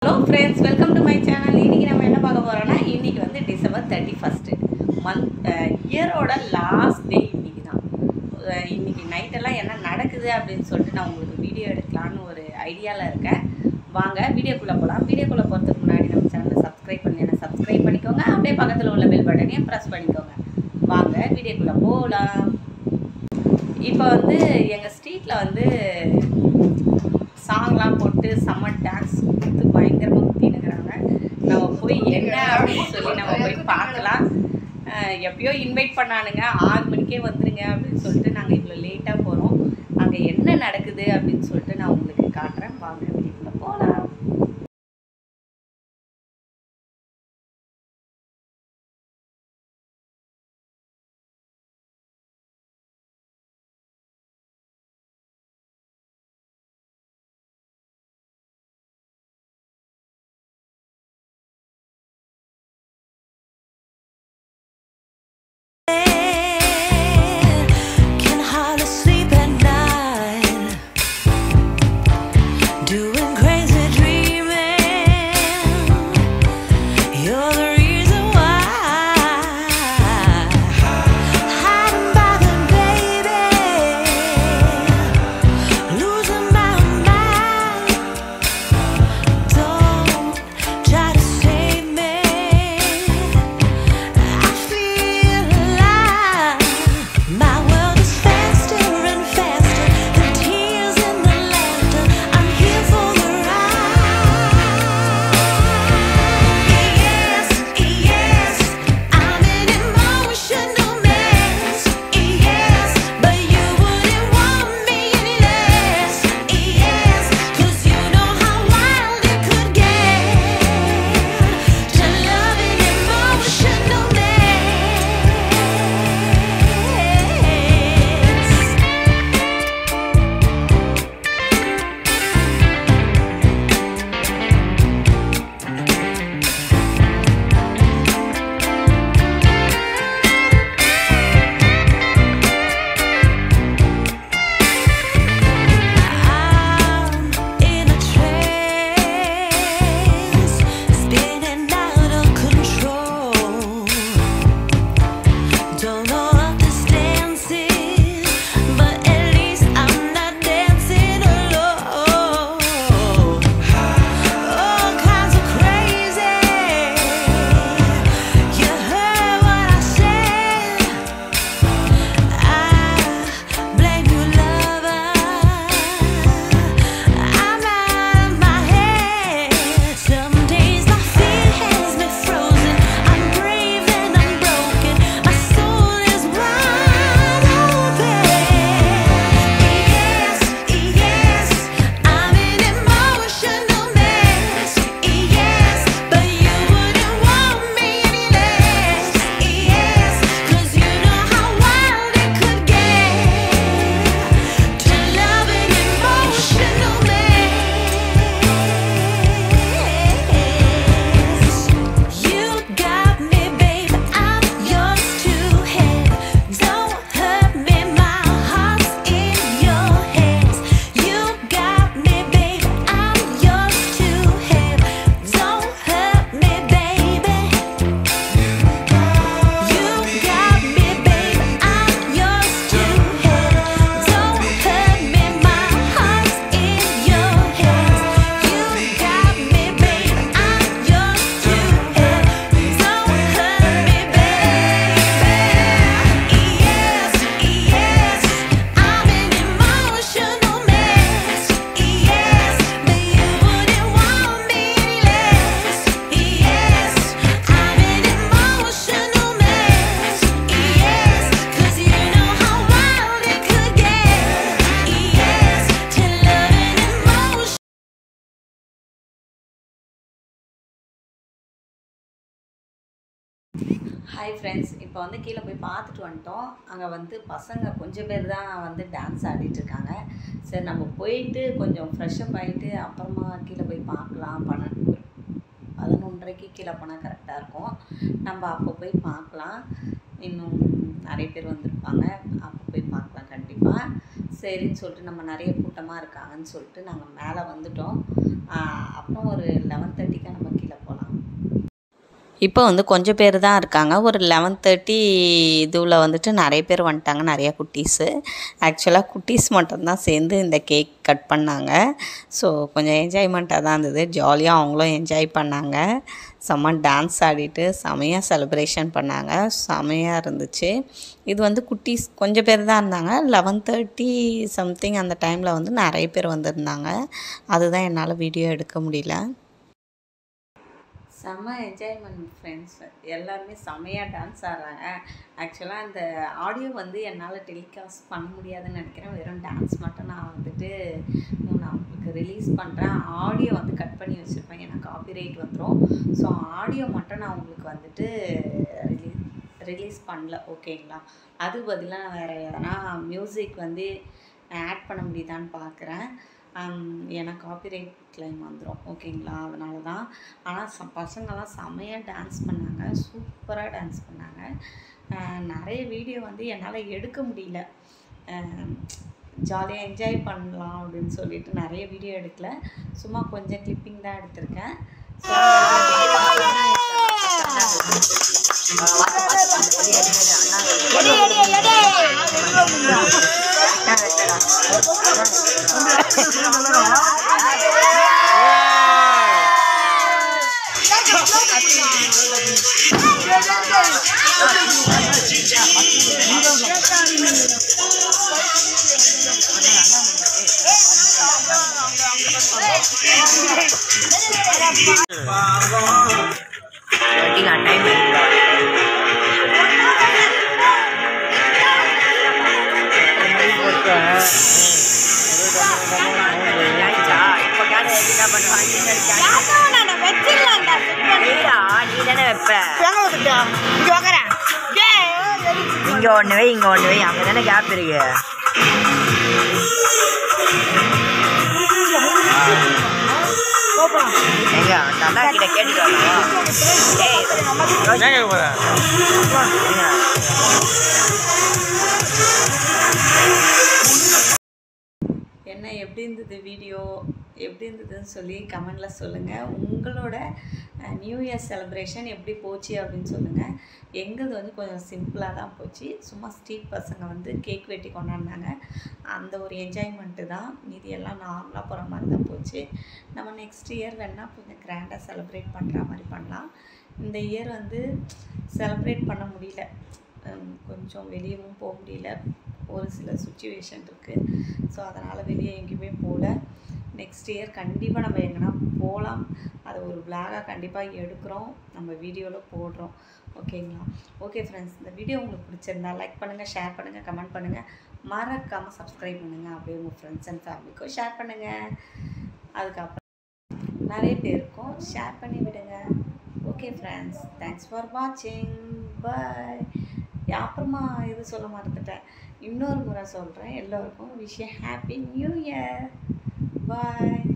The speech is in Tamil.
Hello friends welcome to my channel இன்றைக்கி நம்ம என்ன பார்க்க போகிறோம்னா இன்றைக்கி வந்து டிசம்பர் தேர்ட்டி ஃபஸ்ட்டு மந்த் இயரோட லாஸ்ட் டே இன்றைக்கி தான் அஹ் இன்னைக்கு நைட்டெல்லாம் என்ன நடக்குது அப்படின்னு சொல்லிட்டு நான் உங்களுக்கு வீடியோ எடுக்கலான்னு ஒரு ஐடியாவில் இருக்கேன் வாங்க வீடியோக்குள்ளே போகலாம் வீடியோக்குள்ளே போகிறதுக்கு முன்னாடி நம்ம சேனலை சப்ஸ்கிரைப் பண்ணி சப்ஸ்கிரைப் பண்ணிக்கோங்க அப்படியே பக்கத்தில் உள்ள பெல் பட்டனையும் ப்ரெஸ் பண்ணிக்கோங்க வாங்க வீடியோக்குள்ளே போகலாம் இப்போ வந்து எங்கள் ஸ்ட்ரீட்டில் வந்து சாங்லாம் போட்டு செம்ம டான்ஸ் கொடுத்து பயங்கரமாக குத்தினுக்குறாங்க நம்ம போய் என்ன அப்படின்னு சொல்லி நம்ம போய் பார்க்கலாம் அஹ் எப்பயோ இன்வைட் பண்ணானுங்க ஆறு மணிக்கே வந்துருங்க அப்படின்னு சொல்லிட்டு நாங்கள் இவ்வளோ லேட்டாக போகிறோம் அங்கே என்ன நடக்குது அப்படின்னு சொல்லிட்டு நான் உங்களுக்கு காட்டுறேன் வாங்க வீட்டுக்குள்ள போகலாம் Can hardly sleep at night, doing crazy dreaming. You're the reason why. Hiding by the baby, losing my mind. Don't try to save me. I feel alive. My world is faster and faster. The tears and the laughter. I'm here for the ride. Yes, yes, I'm an emotional mess. Yes, but you wouldn't want me any less. Yes, 'cause you know how wild it could get to love an emotional mess. I'm in a trance, spinning out of control. Don't know what this dance is, but at least I'm not dancing alone. All kinds of crazy. You heard what I said. I blame you, lover. I'm out of my head. Some days my fear has me frozen. I'm brave and I'm broken. My soul is wide open. Yes, yes, I'm an emotional mess. Yes, but you wouldn't want me any less. Yes, 'cause you know how wild it could get to love an emotional mess. You got me, baby. I'm yours to have. Don't hurt me, my heart's in your hands. You got me, baby. I'm yours to have. Don't hurt me, baby. You got me, baby. I'm yours to have. Don't hurt me, my heart's in your hands. You got me, baby. I'm yours to have. Don't hurt me, baby. Yes, yes, I'm an emotional mess. Yes, but you wouldn't want me any less. Yes, I'm an emotional mess. Yes, 'cause you know how wild it could get. Yes, to love an emotion. Hi friends இப்போ வந்து கீழே போய் பார்த்துட்டு வந்துட்டோம் அங்கே வந்து பசங்க கொஞ்சம் பேர் தான் வந்து டான்ஸ் ஆடிட்டு இருக்காங்க சரி நம்ம போயிட்டு கொஞ்சம் ஃப்ரெஷ்அப் ஆகிட்டு அப்புறமா கீழே போய் பார்க்கலாம் பன்னெண்டு பதினொன்றரைக்கு கீழே போனால் கரெக்டாக இருக்கும் நம்ம அப்போ போய் பார்க்கலாம் இன்னும் நிறைய பேர் வந்திருப்பாங்க அப்போ போய் பார்க்கலாம் கண்டிப்பாக சரின்னு சொல்லிட்டு நம்ம நிறைய கூட்டமாக இருக்காங்கன்னு சொல்லிட்டு நாங்கள் மேலே வந்துட்டோம் ஆஹ் அப்புறம் ஒரு லெவன் தேர்ட்டிக்காக நம்ம கீழே போகலாம் இப்போ வந்து கொஞ்சம் பேர் தான் இருக்காங்க ஒரு லெவன் தேர்ட்டி இதுவில் வந்துட்டு நிறைய பேர் வந்துட்டாங்க நிறைய குட்டீஸு ஆக்சுவலாக குட்டீஸ் மட்டும்தான் சேர்ந்து இந்த கேக் கட் பண்ணாங்க ஸோ கொஞ்சம் என்ஜாய்மெண்ட்டாக தான் இருந்தது ஜாலியாக அவங்களும் என்ஜாய் பண்ணாங்க செம்ம டான்ஸ் ஆடிட்டு செமையாக செலிப்ரேஷன் பண்ணாங்க செமையாக இருந்துச்சு இது வந்து குட்டீஸ் கொஞ்சம் பேர் தான் இருந்தாங்க லெவன் தேர்ட்டி சம்திங் அந்த டைமில் வந்து நிறைய பேர் வந்திருந்தாங்க அதுதான் என்னால் வீடியோ எடுக்க முடியல செம்ம என்ஜாய்மெண்ட் ஃப்ரெண்ட்ஸ் எல்லாருமே செம்மையாக டான்ஸ் ஆடுறாங்க ஆக்சுவலாக அந்த ஆடியோ வந்து என்னால் டெலிகாஸ்ட் பண்ண முடியாதுன்னு நினைக்கிறேன் வெறும் டான்ஸ் மட்டும் நான் வந்துட்டு நான் உங்களுக்கு ரிலீஸ் பண்ணுறேன் ஆடியோ வந்து கட் பண்ணி வச்சுருப்பேன் ஏன்னா காப்பிரைட் வந்துடும் ஸோ ஆடியோ மட்டும் நான் உங்களுக்கு வந்துட்டு ரிலீஸ் ரிலீஸ் பண்ணல ஓகேங்களா அது பதிலாக நான் வேறு எதனா மியூசிக் வந்து ஆட் பண்ண முடியுதான்னு பார்க்குறேன் ஏன்னா காப்பிரைட் கிளைம் வந்துடும் ஓகேங்களா அதனால தான் ஆனால் ச பசங்கள்லாம் செமையாக டான்ஸ் பண்ணாங்க சூப்பராக டான்ஸ் பண்ணாங்க அஹ் நிறைய வீடியோ வந்து என்னால் எடுக்க முடியல ஜாலியாக என்ஜாய் பண்ணலாம் அப்படின்னு சொல்லிட்டு நிறைய வீடியோ எடுக்கல சும்மா கொஞ்சம் கிளிப்பிங் தான் எடுத்திருக்கேன் So, இங்க ஒண்ணு வை இங்க ஒண்ணு வை அங்க தானே கேப் இருக்கு எங்க அந்த அண்ணா கிட்ட கேட்டுட்டு வரணும் ஏய் இருங்க. என்ன எப்படி இருந்தது வீடியோ எப்படி இருந்ததுன்னு சொல்லி கமெண்டில் சொல்லுங்கள் உங்களோட நியூ இயர் செலிப்ரேஷன் எப்படி போச்சு அப்படின்னு சொல்லுங்கள் எங்களுது வந்து கொஞ்சம் சிம்பிளாக தான் போச்சு சும்மா ஸ்ட்ரீட் பசங்க வந்து கேக் வெட்டி கொண்டாடினாங்க அந்த ஒரு என்ஜாய்மெண்ட்டு தான் மீதி எல்லாம் நார்மலாக போகிற மாதிரி தான் போச்சு நம்ம நெக்ஸ்ட் இயர் வேணால் கொஞ்சம் கிராண்டாக செலிப்ரேட் பண்ணுற மாதிரி பண்ணலாம் இந்த இயர் வந்து செலிப்ரேட் பண்ண முடியல ஹம், கொஞ்சம் வெளியவும் போக முடியல ஒரு சில சுச்சுவேஷன் இருக்குது ஸோ அதனால் வெளியே எங்கேயுமே போகல நெக்ஸ்ட் இயர் கண்டிப்பாக நம்ம எங்கன்னா போகலாம் அதை ஒரு விளாகாக கண்டிப்பாக எடுக்கிறோம் நம்ம வீடியோவில் போடுறோம் ஓகேங்களா ஓகே ஃப்ரெண்ட்ஸ் இந்த வீடியோ உங்களுக்கு பிடிச்சிருந்தா லைக் பண்ணுங்கள் ஷேர் பண்ணுங்கள் கமெண்ட் பண்ணுங்கள் மறக்காமல் சப்ஸ்கிரைப் பண்ணுங்கள் அப்படியே உங்கள் ஃப்ரெண்ட்ஸ் அண்ட் ஃபேமிலிக்கும் ஷேர் பண்ணுங்கள் அதுக்கப்புறம் நிறைய பேருக்கும் ஷேர் பண்ணி விடுங்க ஓகே ஃப்ரெண்ட்ஸ் தேங்க்ஸ் ஃபார் வாட்சிங் பாய் அப்புறமா இது சொல்ல மறந்துட்டேன் இன்னொரு முறை சொல்கிறேன் எல்லோருக்கும் விஷ் ஹாப்பி நியூ இயர் பாய்